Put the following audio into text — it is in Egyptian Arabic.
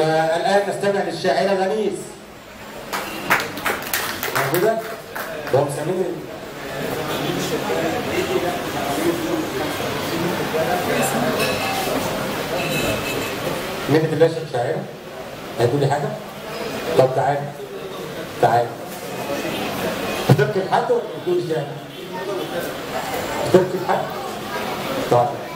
والآن نستمع للشاعرة لميس موجودة؟ هو مسمين منة الباشا شاعرة؟ هتقولي حاجة؟ طب تعالى تعالى بتبكي لحد ولا بتقولي شعر؟ بتبكي لحد؟ طيب